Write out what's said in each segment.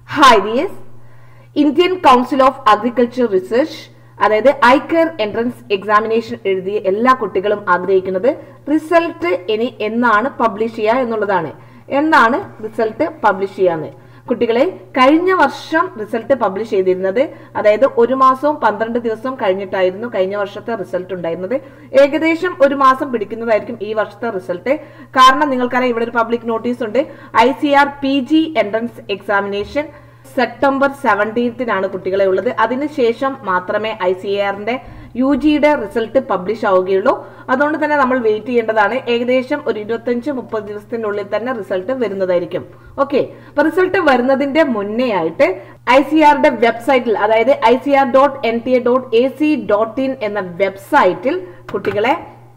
hi dears Indian council of agriculture research അതായത് ICAR entrance examination എഴുതിയ എല്ലാ കുട്ടികളും ആഗ്രഹിക്കുന്നത് റിസൾട്ട് ഇനി എന്നാണ് പബ്ലിഷ് ചെയ്യുക എന്നുള്ളതാണ് എന്നാണ് റിസൾട്ട് പബ്ലിഷ് ചെയ്യാന്ന് കുട്ടികളെ കഴിഞ്ഞ വർഷം റിസൾട്ട് പബ്ലിഷ് ചെയ്തിരുന്നത് അതായത് ഒരു മാസവും പന്ത്രണ്ട് ദിവസവും കഴിഞ്ഞിട്ടായിരുന്നു കഴിഞ്ഞ വർഷത്തെ റിസൾട്ട് ഉണ്ടായിരുന്നത് ഏകദേശം ഒരു മാസം പിടിക്കുന്നതായിരിക്കും ഈ വർഷത്തെ റിസൾട്ട് കാരണം നിങ്ങൾക്കറിയാം ഇവിടെ ഒരു പബ്ലിക് നോട്ടീസ് ഉണ്ട് I C R P G entrance examination September സെവൻറ്റീൻത്തിനാണ് കുട്ടികളെ ഉള്ളത് അതിനുശേഷം മാത്രമേ ഐ സി ആറിന്റെ യു ജിയുടെ റിസൾട്ട് പബ്ലിഷ് ആവുകയുള്ളൂ അതുകൊണ്ട് തന്നെ നമ്മൾ വെയിറ്റ് ചെയ്യേണ്ടതാണ് ഏകദേശം ഒരു ഇരുപത്തഞ്ച് മുപ്പത് ദിവസത്തിനുള്ളിൽ തന്നെ റിസൾട്ട് വരുന്നതായിരിക്കും ഓക്കെ അപ്പൊ റിസൾട്ട് വരുന്നതിന്റെ മുന്നേ ആയിട്ട് ഐ സി ആറിന്റെ വെബ്സൈറ്റിൽ അതായത് I C R dot N T A dot A C dot in എന്ന വെബ്സൈറ്റിൽ കുട്ടികളെ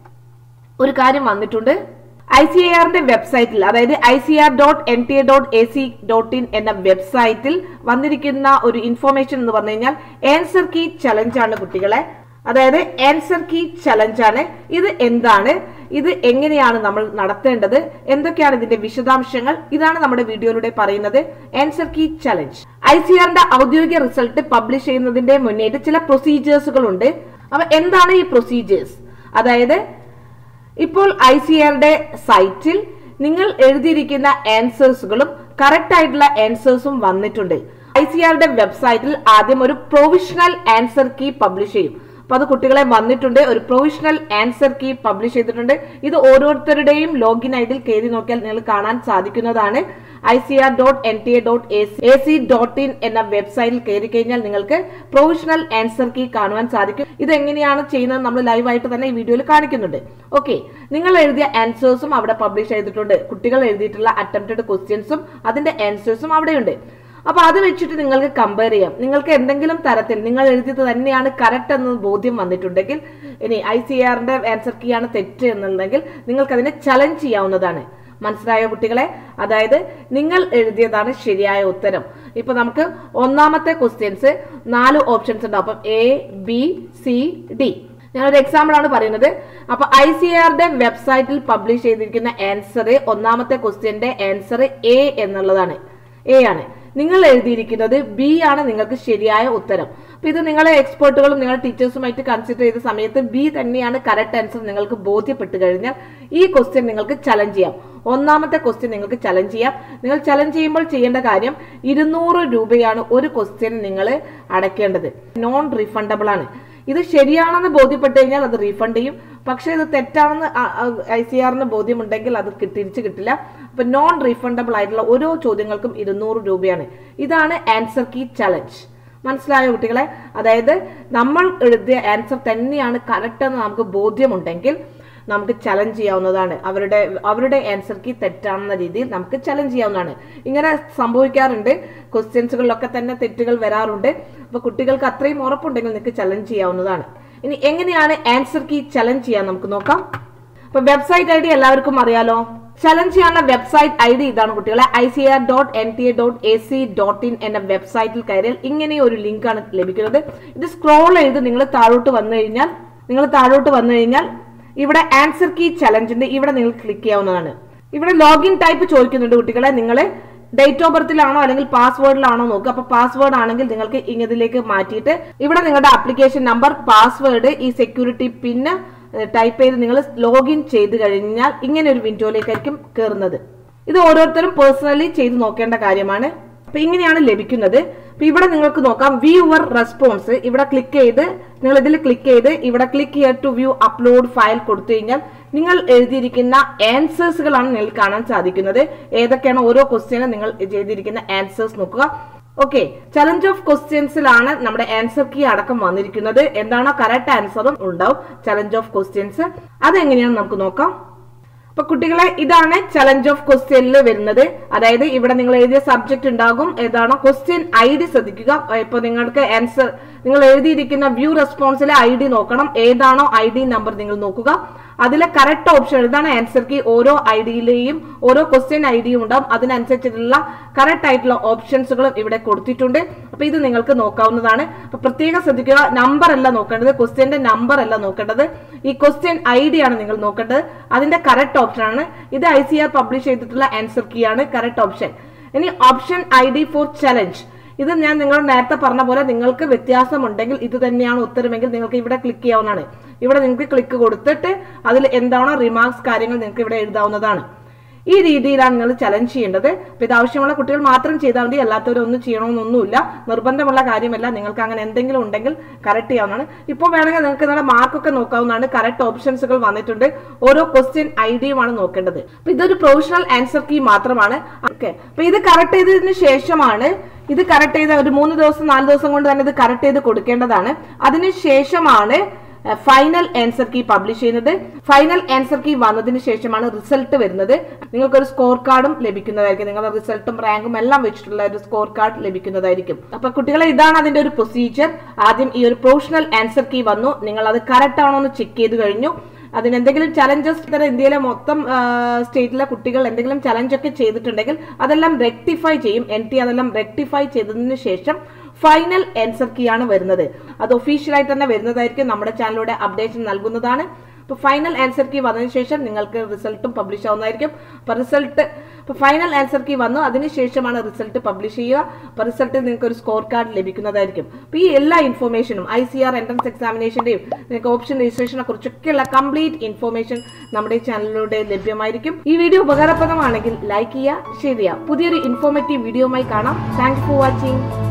ഒരു കാര്യം വന്നിട്ടുണ്ട് ഐ സി ഐ ആറിന്റെ വെബ്സൈറ്റിൽ അതായത് I C R dot N T A dot A C dot in എന്ന വെബ്സൈറ്റിൽ വന്നിരിക്കുന്ന ഒരു ഇൻഫോർമേഷൻ എന്ന് പറഞ്ഞു കഴിഞ്ഞാൽ ആൻസർ കീ ചലഞ്ച് ആണ് കുട്ടികളെ അതായത് ആൻസർ കീ ചലഞ്ച് ആണ് ഇത് എന്താണ് ഇത് എങ്ങനെയാണ് നമ്മൾ നടത്തേണ്ടത് എന്തൊക്കെയാണ് ഇതിന്റെ വിശദാംശങ്ങൾ ഇതാണ് നമ്മുടെ വീഡിയോയിലൂടെ പറയുന്നത് answer key challenge I C ആറിന്റെ ഔദ്യോഗിക റിസൾട്ട് പബ്ലിഷ് ചെയ്യുന്നതിന്റെ മുന്നേറ്റ് ചില പ്രൊസീജിയേഴ്സുകൾ ഉണ്ട് അപ്പൊ എന്താണ് ഈ പ്രൊസീജിയേഴ്സ് അതായത് ഇപ്പോൾ ഐ സി ആറുടെ സൈറ്റിൽ നിങ്ങൾ എഴുതിയിരിക്കുന്ന ആൻസേഴ്സുകളും കറക്റ്റ് ആയിട്ടുള്ള ആൻസേഴ്സും വന്നിട്ടുണ്ട് ഐ സി ആറുടെ വെബ്സൈറ്റിൽ ആദ്യം ഒരു പ്രൊവിഷണൽ ആൻസർ കീ പബ്ലിഷ് ചെയ്യും അപ്പൊ അത് കുട്ടികളെ വന്നിട്ടുണ്ട് ഒരു പ്രൊവിഷണൽ ആൻസർ കീ പബ്ലിഷ് ചെയ്തിട്ടുണ്ട് ഇത് ഓരോരുത്തരുടെയും ലോഗിൻ ഐഡിയിൽ കയറി നോക്കിയാൽ നിങ്ങൾ കാണാൻ സാധിക്കുന്നതാണ് I C R dot N T A dot A C dot in എന്ന വെബ്സൈറ്റിൽ കയറി കഴിഞ്ഞാൽ നിങ്ങൾക്ക് പ്രൊവിഷണൽ ആൻസർ കീ കാണുവാൻ സാധിക്കും ഇത് എങ്ങനെയാണ് ചെയ്യുന്നത് നമ്മൾ ലൈവായിട്ട് തന്നെ ഈ വീഡിയോയിൽ കാണിക്കുന്നുണ്ട് ഓക്കെ നിങ്ങൾ എഴുതിയ ആൻസേഴ്സും അവിടെ പബ്ലിഷ് ചെയ്തിട്ടുണ്ട് കുട്ടികൾ എഴുതിയിട്ടുള്ള അറ്റംപ്റ്റഡ് ക്വസ്റ്റ്യൻസും അതിന്റെ ആൻസേഴ്സും അവിടെയുണ്ട് അപ്പൊ അത് വെച്ചിട്ട് നിങ്ങൾക്ക് കമ്പയർ ചെയ്യാം നിങ്ങൾക്ക് എന്തെങ്കിലും തരത്തിൽ നിങ്ങൾ എഴുതിയത് തന്നെയാണ് കറക്റ്റ് എന്ന് ബോധ്യം വന്നിട്ടുണ്ടെങ്കിൽ ഇനി ഐ സി ആറിന്റെ ആൻസർ കീ ആണ് തെറ്റ് എന്നുണ്ടെങ്കിൽ നിങ്ങൾക്ക് അതിനെ ചലഞ്ച് ചെയ്യാവുന്നതാണ് മനസ്സിലായോ കുട്ടികളെ അതായത് നിങ്ങൾ എഴുതിയതാണ് ശരിയായ ഉത്തരം ഇപ്പൊ നമുക്ക് ഒന്നാമത്തെ ക്വസ്റ്റ്യൻസ് നാല് ഓപ്ഷൻസ് ഉണ്ട് അപ്പം എ ബി സി ഡി ഞാനൊരു എക്സാമ്പിൾ ആണ് പറയുന്നത് അപ്പൊ ഐ സി ആറിന്റെ വെബ്സൈറ്റിൽ പബ്ലിഷ് ചെയ്തിരിക്കുന്ന ആൻസർ ഒന്നാമത്തെ ക്വസ്റ്റ്യന്റെ ആൻസർ എ എന്നുള്ളതാണ് എ ആണ് നിങ്ങൾ എഴുതിയിരിക്കുന്നത് ബി ആണ് നിങ്ങൾക്ക് ശരിയായ ഉത്തരം അപ്പൊ ഇത് നിങ്ങളെ എക്സ്പേർട്ടുകളും നിങ്ങളുടെ ടീച്ചേഴ്സുമായിട്ട് കൺസിഡർ ചെയ്ത സമയത്ത് ബി തന്നെയാണ് കറക്റ്റ് ആൻസർ നിങ്ങൾക്ക് ബോധ്യപ്പെട്ട് കഴിഞ്ഞാൽ ഈ ക്വസ്റ്റ്യൻ നിങ്ങൾക്ക് ചലഞ്ച് ചെയ്യാം ഒന്നാമത്തെ ക്വസ്റ്റ്യൻ നിങ്ങൾക്ക് ചലഞ്ച് ചെയ്യാം നിങ്ങൾ ചലഞ്ച് ചെയ്യുമ്പോൾ ചെയ്യേണ്ട കാര്യം ഇരുന്നൂറ് രൂപയാണ് ഒരു ക്വസ്റ്റ്യൻ നിങ്ങൾ അടയ്ക്കേണ്ടത് നോൺ റീഫണ്ടബിൾ ആണ് ഇത് ശരിയാണെന്ന് ബോധ്യപ്പെട്ട് കഴിഞ്ഞാൽ അത് റീഫണ്ട് ചെയ്യും പക്ഷേ ഇത് തെറ്റാണെന്ന് ഐ സി ആറിന് ബോധ്യമുണ്ടെങ്കിൽ അത് തിരിച്ചു കിട്ടില്ല അപ്പൊ നോൺ റീഫണ്ടബിൾ ആയിട്ടുള്ള ഓരോ ചോദ്യങ്ങൾക്കും ഇരുന്നൂറ് രൂപയാണ് ഇതാണ് ആൻസർ കീ ചലഞ്ച് മനസ്സിലായോ കുട്ടികളെ അതായത് നമ്മൾ എഴുതിയ ആൻസർ തന്നെയാണ് കറക്റ്റ് എന്ന് നമുക്ക് ബോധ്യമുണ്ടെങ്കിൽ നമുക്ക് ചലഞ്ച് ചെയ്യാവുന്നതാണ് അവരുടെ അവരുടെ ആൻസർ കീ തെറ്റാണെന്ന രീതിയിൽ നമുക്ക് ചലഞ്ച് ചെയ്യാവുന്നതാണ് ഇങ്ങനെ സംഭവിക്കാറുണ്ട് ക്വസ്റ്റ്യൻസുകളിലൊക്കെ തന്നെ തെറ്റുകൾ വരാറുണ്ട് അപ്പൊ കുട്ടികൾക്ക് അത്രയും ഉറപ്പുണ്ടെങ്കിൽ നിങ്ങൾക്ക് ചലഞ്ച് ചെയ്യാവുന്നതാണ് ഇനി എങ്ങനെയാണ് ആൻസർ കീ ചലഞ്ച് ചെയ്യാൻ നമുക്ക് നോക്കാം അപ്പൊ വെബ്സൈറ്റ് ഐ ഡി എല്ലാവർക്കും അറിയാലോ ചലഞ്ച് ചെയ്യാനുള്ള വെബ്സൈറ്റ് ഐ ഡി ഇതാണ് കുട്ടികളെ I C R dot N T A dot A C dot in എന്ന വെബ്സൈറ്റിൽ കയറിയാൽ ഇങ്ങനെ ഒരു ലിങ്ക് ആണ് ലഭിക്കുന്നത് ഇത് സ്ക്രോൾ ചെയ്ത് നിങ്ങൾ താഴോട്ട് വന്നു കഴിഞ്ഞാൽ നിങ്ങൾ താഴോട്ട് വന്നു കഴിഞ്ഞാൽ ഇവിടെ ആൻസർ കീ ചലഞ്ചിന്റെ ഇവിടെ നിങ്ങൾ ക്ലിക്ക് ചെയ്യാവുന്നതാണ് ഇവിടെ ലോഗിൻ ടൈപ്പ് ചോദിക്കുന്നുണ്ട് കുട്ടികളെ നിങ്ങൾ ഡേറ്റ് ഓഫ് ബർത്തിലാണോ അല്ലെങ്കിൽ പാസ്വേഡിലാണോ നോക്കുക അപ്പൊ പാസ്വേഡ് ആണെങ്കിൽ നിങ്ങൾക്ക് ഇതിലേക്ക് മാറ്റിയിട്ട് ഇവിടെ നിങ്ങളുടെ ആപ്ലിക്കേഷൻ നമ്പർ പാസ്വേഡ് ഈ സെക്യൂരിറ്റി പിന്നെ ടൈപ്പ് ചെയ്ത് നിങ്ങൾ ലോഗിൻ ചെയ്ത് കഴിഞ്ഞാൽ ഇങ്ങനെ ഒരു വിൻഡോയിലേക്കായിരിക്കും കയറുന്നത് ഇത് ഓരോരുത്തരും പേഴ്സണലി ചെയ്ത് നോക്കേണ്ട കാര്യമാണ് അപ്പൊ ഇങ്ങനെയാണ് ലഭിക്കുന്നത് അപ്പൊ ഇവിടെ നിങ്ങൾക്ക് നോക്കാം വ്യൂ യുവർ റെസ്പോൺസ് ഇവിടെ ക്ലിക്ക് ചെയ്ത് നിങ്ങൾ ഇതിൽ ക്ലിക്ക് ചെയ്ത് ഇവിടെ click here to view upload file കൊടുത്തു കഴിഞ്ഞാൽ നിങ്ങൾ എഴുതിയിരിക്കുന്ന ആൻസേഴ്സുകളാണ് നിങ്ങൾക്ക് കാണാൻ സാധിക്കുന്നത് ഏതൊക്കെയാണ് ഓരോ ക്വസ്റ്റ്യനും നിങ്ങൾ ചെയ്തിരിക്കുന്ന ആൻസേഴ്സ് നോക്കുക ഓക്കെ ചലഞ്ച് ഓഫ് ക്വസ്റ്റ്യൻസിലാണ് നമ്മുടെ ആൻസർ കീ അടക്കം വന്നിരിക്കുന്നത് എന്താണോ കറക്റ്റ് ആൻസറും ഉണ്ടാവും ചലഞ്ച് ഓഫ് ക്വസ്റ്റ്യൻസ് അതെങ്ങനെയാണെന്ന് നമുക്ക് നോക്കാം അപ്പൊ കുട്ടികളെ ഇതാണ് ചലഞ്ച് ഓഫ് ക്വസ്റ്റ്യനിൽ വരുന്നത് അതായത് ഇവിടെ നിങ്ങൾ എഴുതിയ സബ്ജക്ട് ഉണ്ടാകും ഏതാണോ ക്വസ്റ്റ്യൻ ഐ ഡി ശ്രദ്ധിക്കുക ഇപ്പൊ നിങ്ങൾക്ക് ആൻസർ നിങ്ങൾ എഴുതിയിരിക്കുന്ന വ്യൂ റെസ്പോൺസിലെ ഐ ഡി നോക്കണം ഏതാണോ ഐ ഡി നമ്പർ നിങ്ങൾ നോക്കുക അതിലെ കറക്റ്റ് ഓപ്ഷൻ ഇതാണ് ആൻസർ കീ ഓരോ ഐ ഡിയിലെയും ഓരോ ക്വസ്റ്റ്യൻ ഐ ഡിയും ഉണ്ടാവും അതിനനുസരിച്ചിട്ടുള്ള കറക്റ്റ് ആയിട്ടുള്ള ഓപ്ഷൻസുകളും ഇവിടെ കൊടുത്തിട്ടുണ്ട് അപ്പൊ ഇത് നിങ്ങൾക്ക് നോക്കാവുന്നതാണ് അപ്പൊ പ്രത്യേകം ശ്രദ്ധിക്കുക നമ്പർ അല്ല നോക്കേണ്ടത് ക്വസ്റ്റ്യന്റെ നമ്പർ അല്ല നോക്കേണ്ടത് ഈ ക്വസ്റ്റ്യൻ ഐ ഡി ആണ് നിങ്ങൾ നോക്കേണ്ടത് അതിന്റെ കറക്റ്റ് ഓപ്ഷൻ ആണ് ഇത് ഐ സി ആർ പബ്ലിഷ് ചെയ്തിട്ടുള്ള ആൻസർ കീ ആണ് കറക്റ്റ് ഓപ്ഷൻ ഇനി option I D for challenge ഇത് ഞാൻ നിങ്ങളോട് നേരത്തെ പറഞ്ഞ പോലെ നിങ്ങൾക്ക് വ്യത്യാസമുണ്ടെങ്കിൽ ഇത് തന്നെയാണ് ഉത്തരമെങ്കിൽ നിങ്ങൾക്ക് ഇവിടെ ക്ലിക്ക് ചെയ്യാവുന്നതാണ് ഇവിടെ നിങ്ങൾക്ക് ക്ലിക്ക് കൊടുത്തിട്ട് അതിൽ എന്താണോ റിമാർക്സ് കാര്യങ്ങൾ നിങ്ങൾക്ക് ഇവിടെ എഴുതാവുന്നതാണ് ഈ രീതിയിലാണ് നിങ്ങൾ ചലഞ്ച് ചെയ്യേണ്ടത് അപ്പൊ ഇത് ആവശ്യമുള്ള കുട്ടികൾ മാത്രം ചെയ്താൽ മതി അല്ലാത്തവരൊന്നും ഒന്നും ചെയ്യണമെന്നൊന്നുമില്ല നിർബന്ധമുള്ള കാര്യമല്ല നിങ്ങൾക്ക് അങ്ങനെ എന്തെങ്കിലും ഉണ്ടെങ്കിൽ കറക്റ്റ് ചെയ്യാവുന്നതാണ് ഇപ്പോൾ വേണമെങ്കിൽ നിങ്ങൾക്ക് നിങ്ങളുടെ മാർക്കൊക്കെ നോക്കാവുന്നതാണ് കറക്റ്റ് ഓപ്ഷൻസുകൾ വന്നിട്ടുണ്ട് ഓരോ ക്വസ്റ്റ്യൻ ഐ ഡിയുമാണ് നോക്കേണ്ടത് അപ്പൊ ഇതൊരു പ്രൊഫഷണൽ ആൻസർ കീ മാത്രമാണ് ഓക്കെ അപ്പൊ ഇത് കറക്റ്റ് ചെയ്തതിന് ശേഷമാണ് ഇത് കറക്റ്റ് ചെയ്ത ഒരു മൂന്ന് ദിവസം നാല് ദിവസം കൊണ്ട് തന്നെ ഇത് കറക്റ്റ് ചെയ്ത് കൊടുക്കേണ്ടതാണ് അതിനുശേഷമാണ് ഫൈനൽ ആൻസർ കീ പബ്ലിഷ് ചെയ്യുന്നത് ഫൈനൽ ആൻസർ കീ വന്നതിന് ശേഷമാണ് റിസൾട്ട് വരുന്നത് നിങ്ങൾക്ക് ഒരു സ്കോർ കാർഡും ലഭിക്കുന്നതായിരിക്കും നിങ്ങളുടെ റിസൾട്ടും റാങ്കും എല്ലാം വെച്ചിട്ടുള്ള ഒരു സ്കോർ കാർഡ് ലഭിക്കുന്നതായിരിക്കും അപ്പൊ കുട്ടികളെ ഇതാണ് അതിന്റെ ഒരു പ്രൊസീജിയർ ആദ്യം ഈ ഒരു പ്രൊഫഷണൽ ആൻസർ കീ വന്നു നിങ്ങൾ അത് കറക്റ്റ് ആണോ എന്ന് ചെക്ക് ചെയ്ത് കഴിഞ്ഞു അതിന് എന്തെങ്കിലും ചലഞ്ചസ് ഇത്തരം ഇന്ത്യയിലെ മൊത്തം സ്റ്റേറ്റിലെ കുട്ടികൾ എന്തെങ്കിലും ചലഞ്ച് ഒക്കെ ചെയ്തിട്ടുണ്ടെങ്കിൽ അതെല്ലാം റെക്ടിഫൈ ചെയ്യും എൻ ടി അതെല്ലാം റെക്ടിഫൈ ചെയ്തതിന് ശേഷം ഫൈനൽ ആൻസർ കീ ആണ് വരുന്നത് അത് ഒഫീഷ്യലായിട്ട് തന്നെ വരുന്നതായിരിക്കും നമ്മുടെ ചാനലിലൂടെ അപ്ഡേഷൻ നൽകുന്നതാണ് അപ്പോൾ ഫൈനൽ ആൻസർ കീ വന്നതിന് ശേഷം നിങ്ങൾക്ക് റിസൾട്ടും പബ്ലിഷ് ആവുന്നതായിരിക്കും അപ്പോൾ റിസൾട്ട് ഇപ്പോൾ ഫൈനൽ ആൻസർ കീ വന്നു അതിനുശേഷമാണ് റിസൾട്ട് പബ്ലിഷ് ചെയ്യുക അപ്പോൾ റിസൾട്ടിൽ നിങ്ങൾക്ക് ഒരു സ്കോർ കാർഡ് ലഭിക്കുന്നതായിരിക്കും അപ്പോൾ ഈ എല്ലാ ഇൻഫോർമേഷനും ഐ സി ആർ എൻട്രൻസ് എക്സാമിനേഷന്റെയും നിങ്ങൾക്ക് ഓപ്ഷൻ രജിസ്ട്രേഷനെ കുറിച്ചൊക്കെയുള്ള കംപ്ലീറ്റ് ഇൻഫോർമേഷൻ നമ്മുടെ ചാനലിലൂടെ ലഭ്യമായിരിക്കും ഈ വീഡിയോ ഉപകാരപ്രദമാണെങ്കിൽ ലൈക്ക് ചെയ്യുക ഷെയർ ചെയ്യുക പുതിയൊരു ഇൻഫോർമേറ്റീവ് വീഡിയോയുമായി കാണാം താങ്ക്സ് ഫോർ വാച്ചിങ്